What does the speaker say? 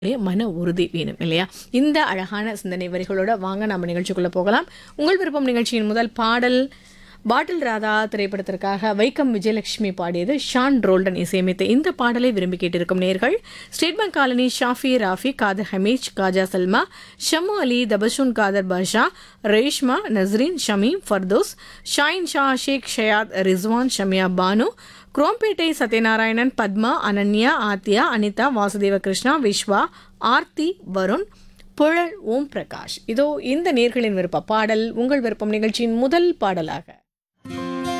ஒரே மன உறுதி வேணும் இல்லையா இந்த அழகான சிந்தனை வரிகளோட வாங்க நம்ம நிகழ்ச்சிக்குள்ள போகலாம் உங்கள் விருப்பம் நிகழ்ச்சியின் முதல் பாடல் பாட்டில் ராதா திரைப்படத்திற்காக வைக்கம் விஜயலட்சுமி பாடியது ஷான் ரோல்டன் இசையமைத்த இந்த பாடலை விரும்பி கேட்டிருக்கும் நேர்கள் state bank colony Shafi Rafi Khader Hameez Khaja Salma Shamu Ali Tabassum Khader Basha Reshma Nasreen Shameem Firdous Shaheen Shah Sheikh Shayad Rizwan Shamiya Banu Chromepet Sathyanarayanan Padma Ananya Aadhya Anitha Vasudeva Krishna Viswa Aarthi Varun Puzhal Om Prakash இதோ இந்த நேர்களின் விருப்ப பாடல் உங்கள் விருப்பம் நிகழ்ச்சியின் முதல் பாடலாக